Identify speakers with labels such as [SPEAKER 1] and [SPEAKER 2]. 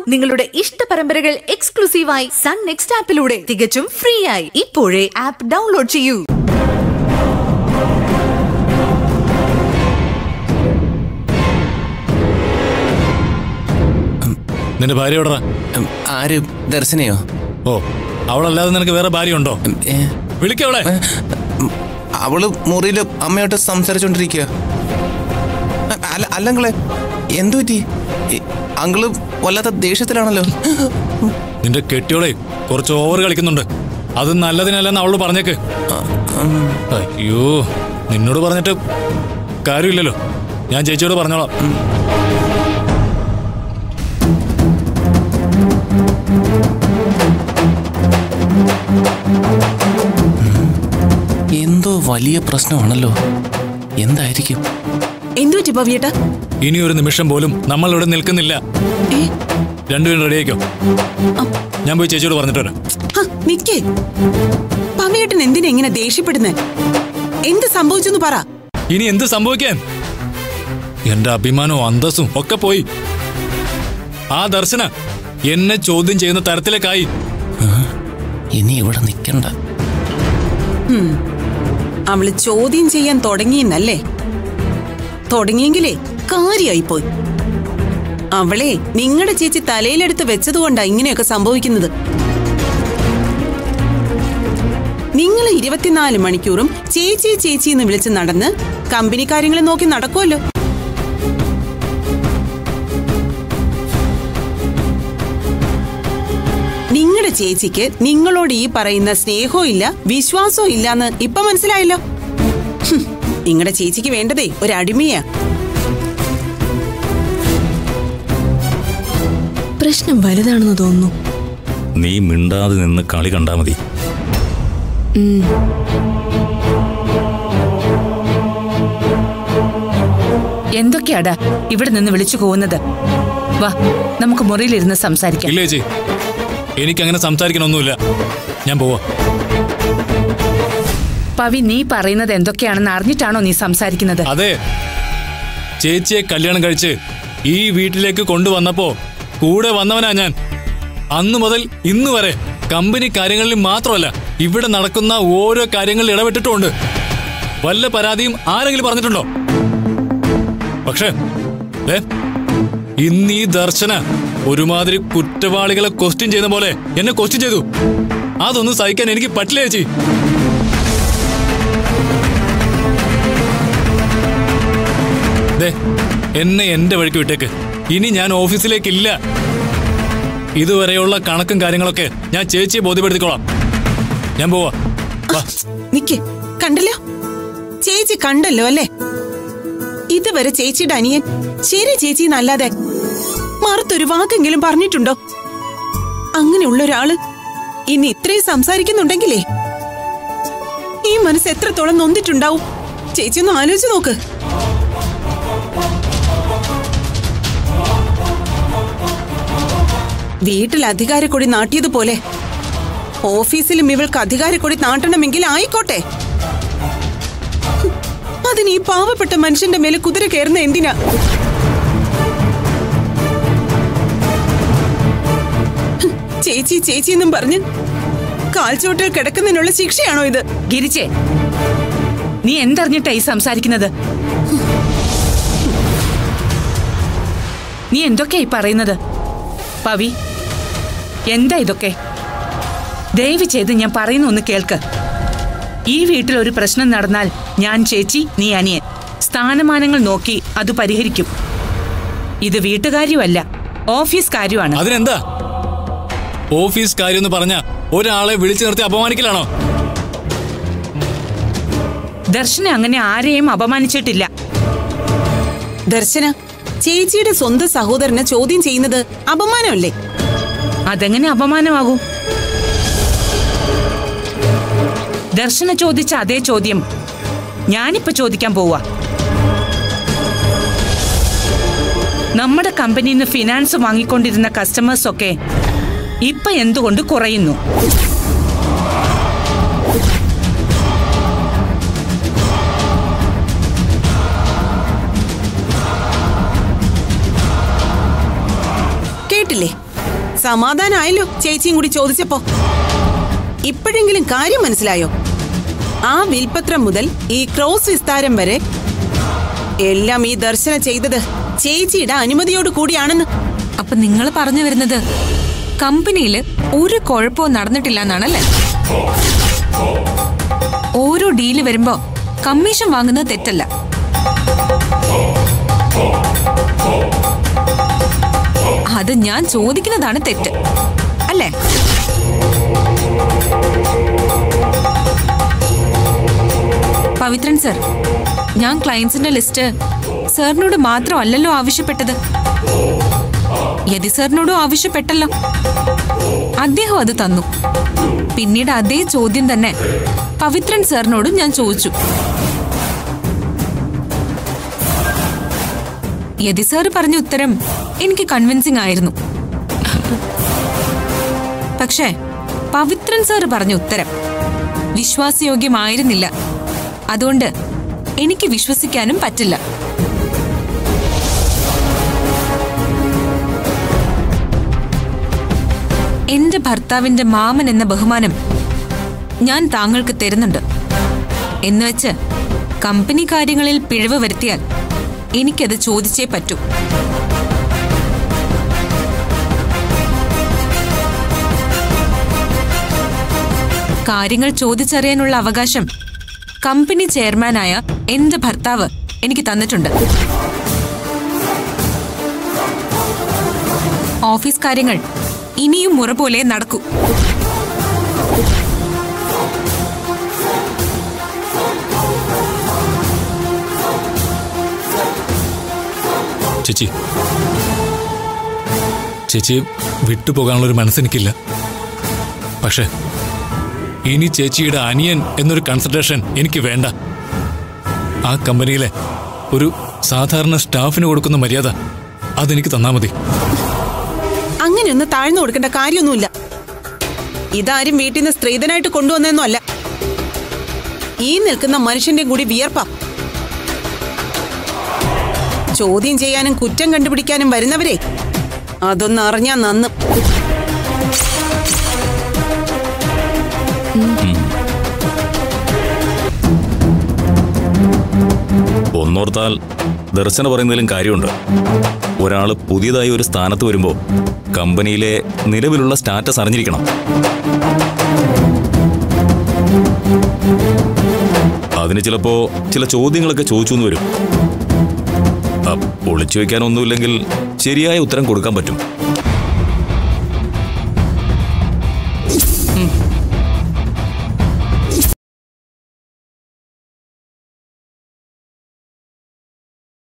[SPEAKER 1] നിങ്ങളുടെ ഇഷ്ട പരമ്പരകൾ എക്സ്ക്ലൂസീവായി സൺ നെക്സ്റ്റ് ആപ്പിലൂടെ തികച്ചും ഫ്രീ ആയി ഇപ്പോഴേ ആപ്പ് ഡൗൺലോഡ് ചെയ്യൂ
[SPEAKER 2] നിന്റെ ഭാര്യ എവിടെടാ
[SPEAKER 3] ഉം, ആര് ദർശനയോ
[SPEAKER 2] ഓ അവളല്ലാതെ നിനക്ക് വേറെ ഭാര്യ ഉണ്ടോ
[SPEAKER 3] ഉം, ഏ,
[SPEAKER 2] വിളിക്കവളെ
[SPEAKER 3] ഉം, അവള് മുറിയില് അമ്മയോട്ട് സംസാരിച്ചോണ്ടിരിക്കുക അല്ല അല്ലങ്ങളെ എന്തു പറ്റി ഈ അങ്കിള് വല്ലാത്ത ദേഷ്യത്തിലാണല്ലോ
[SPEAKER 2] നിന്റെ കെട്ടിയോളെ കുറച്ച് ഓവർ കളിക്കുന്നുണ്ട് അത് നല്ലതിനല്ലെന്ന് അവളോട് പറഞ്ഞേക്ക് അയ്യോ നിന്നോട് പറഞ്ഞിട്ട് കാര്യമില്ലല്ലോ ഞാൻ ചേച്ചിയോട് പറഞ്ഞോളാം
[SPEAKER 3] എന്തോ വലിയ പ്രശ്നമാണല്ലോ എന്തായിരിക്കും
[SPEAKER 4] എന്തു പറ്റി പവിയേട്ടാ
[SPEAKER 2] ഇനി ഒരു നിമിഷം പോലും നമ്മൾ ഇവിടെ നിൽക്കുന്നില്ല
[SPEAKER 4] ഏ
[SPEAKER 2] രണ്ടുപേരും റെഡിയാക്കോ ഞാൻ പോയി ചേച്ചിയോട് പറഞ്ഞിട്ട് വരാം
[SPEAKER 4] ഹ, നിക്കേ പവിയേട്ടൻ എന്തിനാ ഇങ്ങനെ ദേഷ്യപ്പെടുന്നേ എന്ത് സംഭവിച്ചെന്ന് പറ
[SPEAKER 2] ഇനി എന്ത് സംഭവിക്കാൻ എന്റെ അഭിമാനവും അന്തസ്സും ഒക്കെ പോയി ആ ദർശന എന്നെ ചോദ്യം ചെയ്യുന്ന തരത്തിലേക്കായി
[SPEAKER 3] ഇനി ഇവിടെ നിൽക്കണ്ട
[SPEAKER 4] അവള് ചോദ്യം ചെയ്യാൻ തുടങ്ങിയെന്നല്ലേ തുടങ്ങിയെങ്കിലേ കാര്യായി പോയി അവളെ നിങ്ങളുടെ ചേച്ചി തലയിലെടുത്ത് വെച്ചതുകൊണ്ടാ ഇങ്ങനെയൊക്കെ സംഭവിക്കുന്നത് നിങ്ങൾ ഇരുപത്തിനാല് മണിക്കൂറും ചേച്ചി ചേച്ചി എന്ന് വിളിച്ച് നടന്ന് കമ്പനി കാര്യങ്ങൾ നോക്കി നടക്കുമല്ലോ നിങ്ങളുടെ ചേച്ചിക്ക് നിങ്ങളോട് ഈ പറയുന്ന സ്നേഹവും ഇല്ല വിശ്വാസവും ഇല്ലാന്ന് ഇപ്പൊ മനസ്സിലായല്ലോ നിങ്ങളുടെ ചേച്ചിക്ക് വേണ്ടതേ ഒരു അടിമയാ
[SPEAKER 5] പ്രശ്നം വലുതാണെന്ന് തോന്നുന്നു
[SPEAKER 6] നീ മിണ്ടാതെ നിന്ന് കളി കണ്ടാ മതി
[SPEAKER 7] എന്തൊക്കെയാടാ ഇവിടെ നിന്ന് വിളിച്ചു പോകുന്നത് വാ നമുക്ക് മുറിയിലിരുന്ന് സംസാരിക്കാം
[SPEAKER 2] ഇല്ലേ ചേച്ചി എനിക്കങ്ങനെ സംസാരിക്കണമൊന്നുമില്ല ഞാൻ പോവാ
[SPEAKER 7] പവി നീ പറയുന്നത് എന്തൊക്കെയാണെന്ന് അറിഞ്ഞിട്ടാണോ നീ സംസാരിക്കുന്നത്
[SPEAKER 2] അതെ ചേച്ചിയെ കല്യാണം കഴിച്ച് ഈ വീട്ടിലേക്ക് കൊണ്ടുവന്നപ്പോ കൂടെ വന്നവനാ ഞാൻ അന്നു മുതൽ ഇന്ന് വരെ കമ്പനി കാര്യങ്ങളിൽ മാത്രമല്ല ഇവിടെ നടക്കുന്ന ഓരോ കാര്യങ്ങളിൽ ഇടപെട്ടിട്ടുമുണ്ട് വല്ല പരാതിയും ആരെങ്കിലും പറഞ്ഞിട്ടുണ്ടോ പക്ഷേ ദേ, ഇന്ന് ഈ ദർശന ഒരുമാതിരി കുറ്റവാളികളെ ക്വസ്റ്റ്യൻ ചെയ്യുന്ന പോലെ എന്നെ ക്വസ്റ്റ്യൻ ചെയ്തു അതൊന്നും സഹിക്കാൻ എനിക്ക് പറ്റില്ല ചേച്ചി ദേ എന്നെ എന്റെ വഴിക്ക് വിട്ടേക്ക് ഇനി ഞാൻ ഓഫീസിലേക്കില്ല ഇതുവരെയുള്ള കണക്കും കാര്യങ്ങളൊക്കെ ഞാൻ ചേച്ചിയെ ബോധ്യപ്പെടുത്തിക്കോളാം ഞാൻ പോവാ വാ.
[SPEAKER 4] നിക്ക് കണ്ടല്ലോ ചേച്ചി കണ്ടല്ലോ അല്ലേ ഇതുവരെ ചേച്ചിയുടെ അനിയൻ ശരി ചേച്ചി എന്നല്ലാതെ മറുത്തൊരു വാക്കെങ്കിലും പറഞ്ഞിട്ടുണ്ടോ അങ്ങനെയുള്ള ഒരാള് ഇനി ഇത്രയും സംസാരിക്കുന്നുണ്ടെങ്കിലേ ഈ മനസ്സ് എത്രത്തോളം നൊന്നിട്ടുണ്ടാവും ചേച്ചി ഒന്ന് ആലോചിച്ച് നോക്ക് വീട്ടിൽ അധികാരക്കൊടി നാട്ടിയതുപോലെ ഓഫീസിലും ഇവൾക്ക് അധികാരക്കൊടി നാട്ടണമെങ്കിൽ ആയിക്കോട്ടെ അതിന് ഈ പാവപ്പെട്ട മനുഷ്യന്റെ മേലെ കുതിര കയറുന്ന എന്തിനാ ചേച്ചി ചേച്ചി എന്നും പറഞ്ഞ് കാൽച്ചോട്ടിൽ കിടക്കുന്നതിനുള്ള ശിക്ഷയാണോ ഇത്
[SPEAKER 7] ഗിരിച്ചേ നീ എന്തറിഞ്ഞിട്ടാ ഈ സംസാരിക്കുന്നത് നീ എന്തൊക്കെയാ ഈ പറയുന്നത് പവി എന്താ ഇതൊക്കെ ദയവ് ചെയ്ത് ഞാൻ പറയുന്ന ഒന്ന് കേൾക്ക് ഈ വീട്ടിൽ ഒരു പ്രശ്നം നടന്നാൽ ഞാൻ ചേച്ചി നീ അനിയൻ സ്ഥാനമാനങ്ങൾ നോക്കി അത് പരിഹരിക്കും ഇത് വീട്ടുകാര്യമല്ല ഓഫീസ് കാര്യമാണ്
[SPEAKER 2] അതിനെന്താ ഓഫീസ് കാര്യം എന്ന് പറഞ്ഞ ഒരാളെ വിളിച്ചു നിർത്തി അപമാനിക്കലാണോ
[SPEAKER 7] ദർശന അങ്ങനെ ആരെയും അപമാനിച്ചിട്ടില്ല
[SPEAKER 4] ദർശന ചേച്ചിയുടെ സ്വന്തം സഹോദരനെ ചോദ്യം ചെയ്യുന്നത് അപമാനമല്ലേ
[SPEAKER 7] അതെങ്ങനെ അപമാനമാകും ദർശന ചോദിച്ച അതേ ചോദ്യം ഞാനിപ്പോ ചോദിക്കാൻ പോവാ നമ്മുടെ കമ്പനിയിൽ നിന്ന് ഫിനാൻസ് വാങ്ങിക്കൊണ്ടിരുന്ന കസ്റ്റമേഴ്സ് ഒക്കെ ഇപ്പൊ എന്തുകൊണ്ട് കുറയുന്നു
[SPEAKER 4] കേട്ടില്ലേ സമാധാനായല്ലോ ചേച്ചിയും കൂടി ചോദിച്ചപ്പോ ഇപ്പോഴെങ്കിലും കാര്യം മനസ്സിലായോ ആ വിൽപത്രം മുതൽ ഈ ക്രോസ് വിസ്താരം വരെ എല്ലാം ഈ ദർശന ചെയ്തത് ചേച്ചിയുടെ അനുമതിയോട് കൂടിയാണെന്ന്
[SPEAKER 8] അപ്പൊ നിങ്ങൾ പറഞ്ഞു വരുന്നത് കമ്പനിയിൽ ഒരു കുഴപ്പവും നടന്നിട്ടില്ല എന്നാണല്ലേ ഓരോ ഡീല് വരുമ്പോ കമ്മീഷൻ വാങ്ങുന്നത് തെറ്റല്ല അത് ഞാൻ ചോദിക്കുന്നതാണ് തെറ്റ് അല്ലേ പവിത്രൻ സർ ഞാൻ ക്ലയൻസിന്റെ ലിസ്റ്റ് സാറിനോട് മാത്രമല്ലല്ലോ ആവശ്യപ്പെട്ടത് യതി സാറിനോടും ആവശ്യപ്പെട്ടല്ലോ അദ്ദേഹം അത് തന്നു പിന്നീട് അതേ ചോദ്യം തന്നെ പവിത്രൻ സാറിനോടും ഞാൻ ചോദിച്ചു യതി സാർ പറഞ്ഞ ഉത്തരം എനിക്ക് കൺവിൻസിംഗ് ആയിരുന്നു പക്ഷേ പവിത്രൻ സാർ പറഞ്ഞ ഉത്തരം വിശ്വാസയോഗ്യമായിരുന്നില്ല അതുകൊണ്ട് എനിക്ക് വിശ്വസിക്കാനും പറ്റില്ല എന്റെ ഭർത്താവിന്റെ മാമൻ എന്ന ബഹുമാനം ഞാൻ താങ്കൾക്ക് തരുന്നുണ്ട് എന്നുവെച്ച് കമ്പനി കാര്യങ്ങളിൽ പിഴവ് വരുത്തിയാൽ എനിക്കത് ചോദിച്ചേ പറ്റൂ കാര്യങ്ങൾ ചോദിച്ചറിയാനുള്ള അവകാശം കമ്പനി ചെയർമാനായ എന്റെ ഭർത്താവ് എനിക്ക് തന്നിട്ടുണ്ട് ഓഫീസ് കാര്യങ്ങൾ ഇനിയും മുറ പോലെ നടക്കൂ
[SPEAKER 2] ചേച്ചി ചേച്ചി വിട്ടുപോകാനുള്ളൊരു മനസ്സെനിക്കില്ല പക്ഷേ ഇനി ചേച്ചിയുടെ അനിയൻ എന്നൊരു കൺസിഡറേഷൻ എനിക്ക് വേണ്ട ആ കമ്പനിയിലെ ഒരു സാധാരണ സ്റ്റാഫിന് കൊടുക്കുന്ന മര്യാദ അതെനിക്ക് തന്നാ മതി
[SPEAKER 4] അങ്ങനെയൊന്നും താഴ്ന്നു കൊടുക്കേണ്ട കാര്യമൊന്നുമില്ല ഇതാരും വീട്ടിൽ നിന്ന് സ്ത്രീധനായിട്ട് കൊണ്ടുവന്നൊന്നും അല്ല ഈ നിൽക്കുന്ന മനുഷ്യന്റെ കൂടി വിയർപ്പാ ചോദ്യം ചെയ്യാനും കുറ്റം കണ്ടുപിടിക്കാനും വരുന്നവരെ അതൊന്ന് അറിഞ്ഞാ നന്ന്
[SPEAKER 6] ഒന്നോർത്താൽ ദർശന പറയുന്നതിലും കാര്യമുണ്ട് ഒരാൾ പുതിയതായി ഒരു സ്ഥാനത്ത് വരുമ്പോൾ കമ്പനിയിലെ നിലവിലുള്ള സ്റ്റാറ്റസ് അറിഞ്ഞിരിക്കണം അതിന് ചിലപ്പോ ചില ചോദ്യങ്ങളൊക്കെ ചോദിച്ചു എന്ന് വരും അ, ഒളിച്ചു വെക്കാനൊന്നുമില്ലെങ്കിൽ ശരിയായ ഉത്തരം കൊടുക്കാൻ പറ്റും